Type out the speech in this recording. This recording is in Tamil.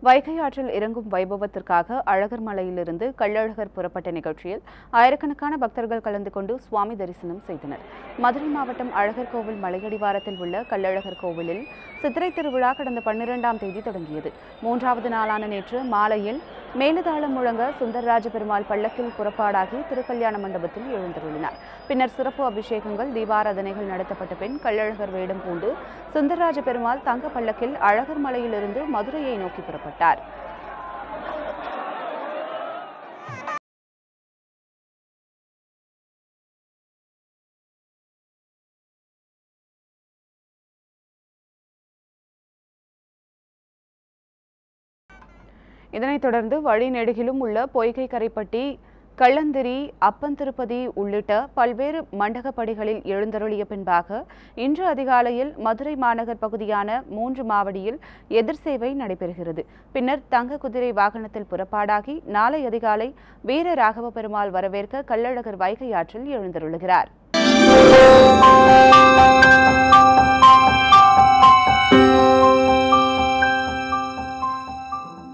வைகை ஆற்றில் இறங்கும் வைபவத்திற்காக அழகர் மலையிலிருந்து கள்ளழகர் புறப்பட்ட நிகழ்ச்சியில் ஆயிரக்கணக்கான பக்தர்கள் கலந்து கொண்டு சுவாமி தரிசனம் செய்தனர் மதுரை மாவட்டம் அழகர் கோவில் மலையடிவாரத்தில் உள்ள கள்ளழகர் கோவிலில் சித்திரை திருவிழா கடந்த பன்னிரெண்டாம் தேதி தொடங்கியது மூன்றாவது நாளான நேற்று மாலையில் மேலுதாளம் முழங்க சுந்தரராஜ பெருமாள் பல்லக்கில் புறப்பாடாகி திருக்கல்யாண மண்டபத்தில் எழுந்தருளினார் பின்னர் சிறப்பு அபிஷேகங்கள் தீபாராதனைகள் நடத்தப்பட்ட பின் கள்ளழகர் வேடம் பூண்டு சுந்தரராஜ பெருமாள் தங்க பல்லக்கில் அழகர் மலையிலிருந்து மதுரையை நோக்கி புறப்பட்டார் இதனைத் தொடர்ந்து வழிநெடுகிலும் உள்ள பொய்கை கரைப்பட்டி கள்ளந்திரி அப்பந்திருப்பதி உள்ளிட்ட பல்வேறு மண்டகப்படிகளில் எழுந்தருளிய பின்பாக இன்று அதிகாலையில் மதுரை மாநகர் பகுதியான மூன்று மாவடியில் எதிர் சேவை நடைபெறுகிறது பின்னர் தங்க குதிரை வாகனத்தில் புறப்பாடாகி நாளை அதிகாலை வீர ராகவ பெருமாள் வரவேற்க கள்ளழகர் வைகை ஆற்றில் எழுந்தருளுகிறார்